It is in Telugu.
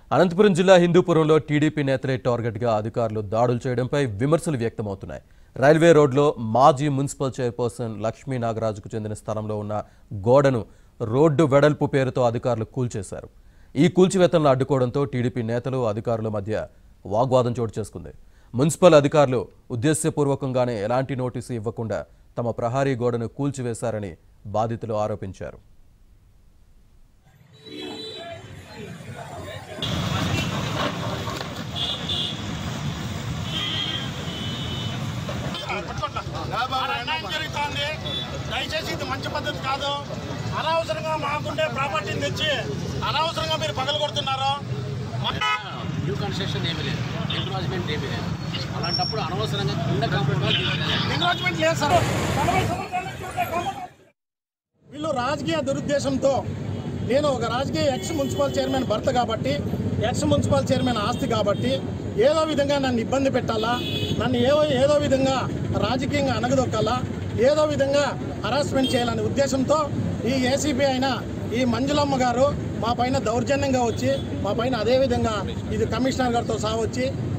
అనంతపురం జిల్లా హిందూపురంలో టీడీపీ నేతలే టార్గెట్గా అధికారులు దాడులు చేయడంపై విమర్శలు వ్యక్తమవుతున్నాయి రైల్వే రోడ్లో మాజీ మున్సిపల్ చైర్పర్సన్ లక్ష్మీ నాగరాజుకు చెందిన స్థలంలో ఉన్న గోడను రోడ్డు వెడల్పు పేరుతో అధికారులు కూల్చేశారు ఈ కూల్చివేతలను అడ్డుకోవడంతో టీడీపీ నేతలు అధికారుల మధ్య వాగ్వాదం చోటు చేసుకుంది మున్సిపల్ అధికారులు ఉద్దేశ్యపూర్వకంగానే ఎలాంటి నోటీసు ఇవ్వకుండా తమ ప్రహారీ గోడను కూల్చివేశారని బాధితులు ఆరోపించారు అన్యాయం జరుగుతోంది దయచేసి ఇది మంచి పద్ధతి కాదు అనవసరంగా మాకుండే ప్రాపర్టీని తెచ్చి అనవసరంగా మీరు పగలు కొడుతున్నారు న్యూ కన్స్ట్రక్షన్ ఏమీ లేదు ఎంక్రోచ్మెంట్ ఏమీ లేదు అలాంటప్పుడు అనవసరంగా కింద కాంపౌండ్ వాళ్ళు తీసేయాలి. ఎంకరేజ్మెంట్ లేదు సార్ వీళ్ళు రాజకీయ దురుద్దేశంతో నేను ఒక రాజకీయ ఎక్స్ మున్సిపల్ చైర్మన్ భర్త కాబట్టి ఎక్స్ మున్సిపల్ చైర్మన్ ఆస్తి కాబట్టి ఏదో విధంగా నన్ను ఇబ్బంది పెట్టాలా నన్ను ఏదో ఏదో విధంగా రాజకీయంగా అనగదొక్కాలా ఏదో విధంగా హరాస్మెంట్ చేయాలనే ఉద్దేశంతో ఈ ఏసీబీ అయిన ఈ మంజులమ్మ గారు మా పైన దౌర్జన్యంగా వచ్చి మా పైన అదే విధంగా ఇది కమిషనర్ గారితో సహా వచ్చి